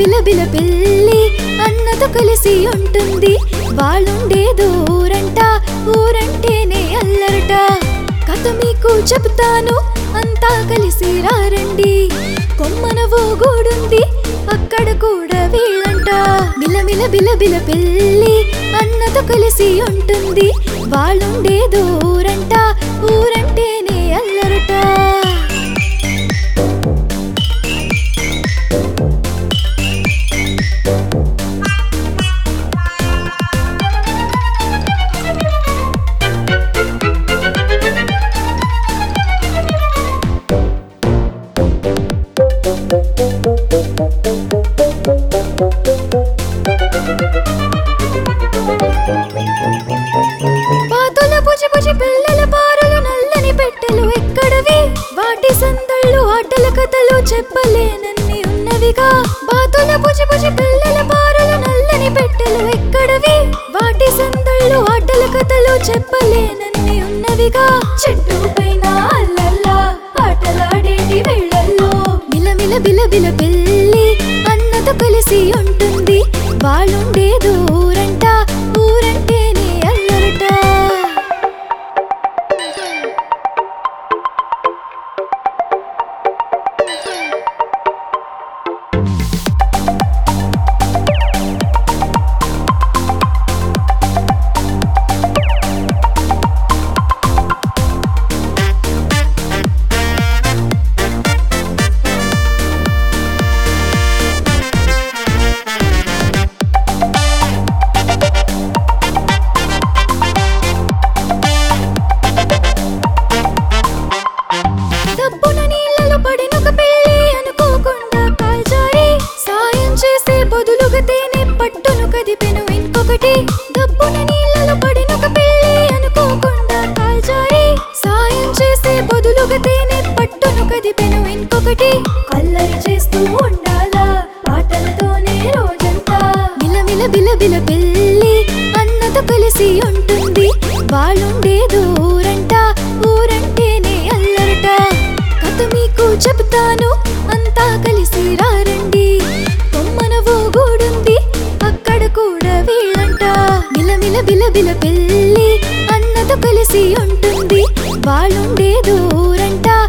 బిల బిల పిల్లి అన్నతో కలిసి ఉంటుంది వాళ్ళుండే దూరంట ఊరంటేనే అల్లరట కథ మీకు చెబుతాను అంతా కలిసి రారండి కొమ్మన ఓ గూడుంది అక్కడ కూడా వీళ్ళంట బిలమిల బిల బిల పిల్లి అన్నతో కలిసి ఉంటుంది వాళ్ళుండే దూరంట ఊరంటేనే అల్లరట పాతుల పుచి పుచి పిల్లల పారలు నల్లని పెట్టెలు ఎక్కడవి వాటి సందళ్ళు ఆటల కథలు చెప్పలేనన్ని ఉన్నవిగా బాతుల పుచి పుచి పిల్లల పారలు నల్లని పెట్టెలు ఎక్కడవి వాటి సందళ్ళు ఆటల కథలు చెప్పలేనన్ని ఉన్నవిగా చెట్టు పైన అల్లల్లా ఆటలాడేటి వేళల్లో మిలమిల బిల బిల పిల్లి అన్నతో కలిసి ఉంటుంది వాళ్ళుండే దూరంట ఊరంటేనే అల్లరట దబ్బున నీళ్ళలో పడినొక పిల్లి అనుకోకుండా కాల్జారి సాయం చేసే బదులుగా తేనె పట్టును కదిపెను ఇంకొకటి దబ్బున నీళ్ళలో పడినొక పిల్లి అనుకోకుండా కాల్జారి సాయం చేసే బదులుగా తేనె పట్టును కదిపెను ఇంకొకటి కల్లరి చేస్తూ ఉండాలా పాటలతోనే రోజంతా మిలమిల బిల బిల పిల్లి అన్నతో కలిసి ఉంటుంది వాళ్ళుండే దూరంట ఊరంటేనే అల్లరట కథ మీకు చెబుతాను అంతా కలిసి రారండి కొమ్మన ఓ గూడుంది అక్కడ కూడా వీళ్ళంట మిలమిల బిల బిల పిల్లి అన్నతో కలిసి ఉంటుంది వాళ్ళుండే దూరంట